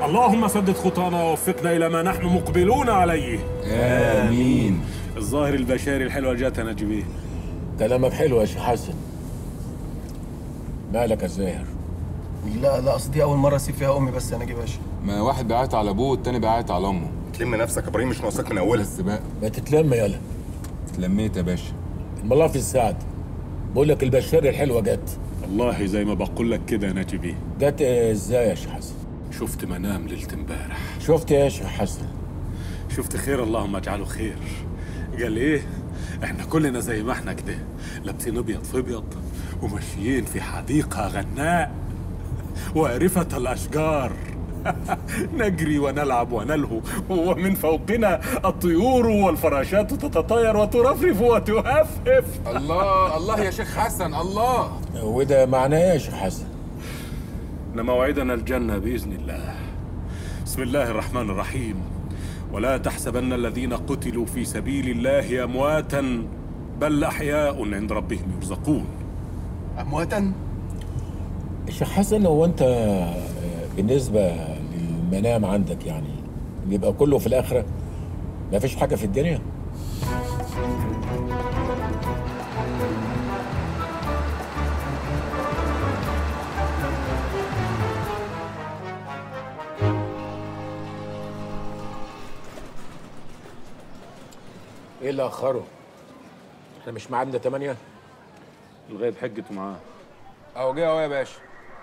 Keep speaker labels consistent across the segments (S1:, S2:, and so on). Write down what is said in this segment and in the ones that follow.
S1: اللهم سدد خطانا ووفقنا الى ما نحن مقبلون عليه
S2: امين
S1: الظاهر البشاري الحلوه جاتنا جبيه
S3: كلامك حلو يا شيخ حسن مالك يا زاهر
S4: لا لا اصل دي اول مره اسيب فيها امي بس يا ناجي باشا
S2: ما واحد بيعيط على ابوه والتاني بيعيط على امه
S5: تلم نفسك يا ابراهيم مش ناقصك من اولها
S2: بس بقى
S3: ما تتلم يالا
S2: اتلميت يا باشا
S3: الملا في السعد بقول لك البشاري الحلوه جت
S1: والله زي ما بقول لك كده يا نجبي
S3: جت ازاي يا شيخ حسن
S1: شفت منام ليله امبارح
S3: شفت إيه يا شيخ حسن
S1: شفت خير اللهم اجعله خير قال ايه احنا كلنا زي ما احنا كده لابسين ابيض في ابيض وماشيين في حديقه غناء وارفه الاشجار نجري ونلعب ونلهو ومن فوقنا الطيور والفراشات تتطاير وترفرف وتهفهف
S2: الله الله يا شيخ حسن الله
S3: وده معناه ايه يا شيخ حسن
S1: ان موعدنا الجنه باذن الله بسم الله الرحمن الرحيم ولا تحسبن الذين قتلوا في سبيل الله امواتا بل احياء عند ربهم يرزقون
S4: امواتا
S3: الشيخ حسن هو انت آه، بالنسبه للمنام عندك يعني بيبقى كله في الاخره ما فيش حاجه في الدنيا ايه اللي اخره احنا مش ميعادنا 8
S1: الغيب حجته معاه
S2: اهو جه اهو يا باشا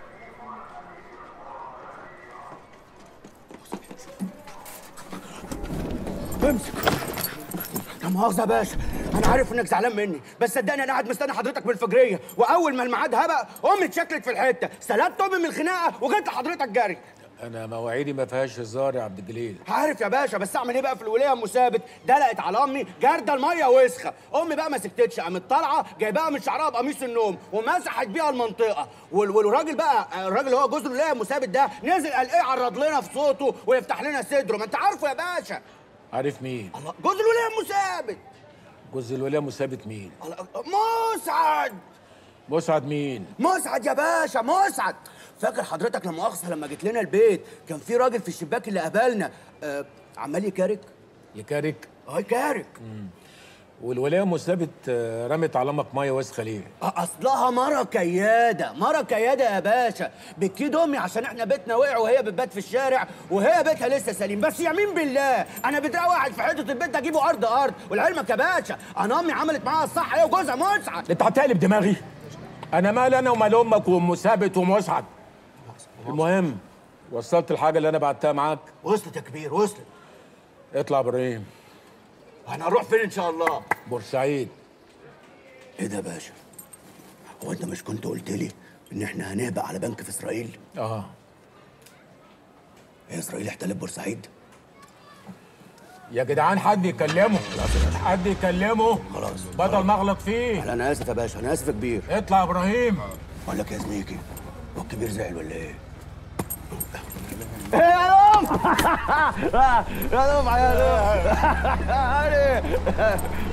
S6: امسك لا مؤاخذة يا باشا أنا عارف إنك زعلان مني بس صدقني أنا قاعد مستني حضرتك من الفجرية وأول ما الميعاد هبق أمي اتشكلت في الحتة سلبت أمي من الخناقة وجيت لحضرتك جري
S3: انا مواعيدي ما فيهاش هزار يا عبد الجليل
S6: عارف يا باشا بس أعمل إيه بقى في الولية أم ثابت دلقت على أمي جاردة المية وسخة أمي بقى ما سكتتش قامت طالعة جايباها من شعرها بقميص النوم ومسحت بيها المنطقة وال- والراجل بقى الراجل اللي هو جوز الولية أم ثابت ده نزل قال إيه عرض لنا في صوته ويفتح لنا صدره ما أنت عارفه يا باشا
S3: عارف مين
S6: الله جوز الولية أم ثابت
S3: جوز الولايه مثابت مين
S6: الله مسعد
S3: مسعد مين
S6: مسعد يا باشا مسعد فاكر حضرتك لما مؤاخذه لما جيت لنا البيت كان في راجل في الشباك اللي قابلنا آه عمال يكارك
S3: يكارك
S6: اه يكارك
S3: والولايه مثابت آه، رمت على امك ميه وسخه ليه
S6: آه، اصلها مره كياده مره كياده يا باشا بتكيد امي عشان احنا بيتنا وقع وهي بتبات في الشارع وهي بيتها لسه سليم بس يمين بالله انا بتلاقي واحد في حته البيت ده اجيبه ارض ارض ولعلمك يا باشا انا امي عملت معاها الصح هي وجوزها مسعد
S3: انت هتقلب دماغي انا مال انا ومال امك وام ثابت ومسعد المهم وصلت الحاجه اللي انا بعتها معاك
S6: وصلت يا كبير وصلت
S3: اطلع ابراهيم
S6: احنا هنروح فين ان شاء الله
S3: بورسعيد
S6: ايه ده يا باشا هو انت مش كنت قلت لي ان احنا هنهبق على بنك في اسرائيل
S3: اه
S6: هي اسرائيل احتلت بورسعيد
S3: يا جدعان حد يكلمه حد يكلمه
S6: خلاص
S3: بدل ما اغلط فيه
S6: انا اسف يا باشا انا اسف يا كبير
S3: اطلع يا ابراهيم
S6: بقول لك يا زميكي هو الكبير زعل ولا ايه؟ يا لوم يا لوم يا لوم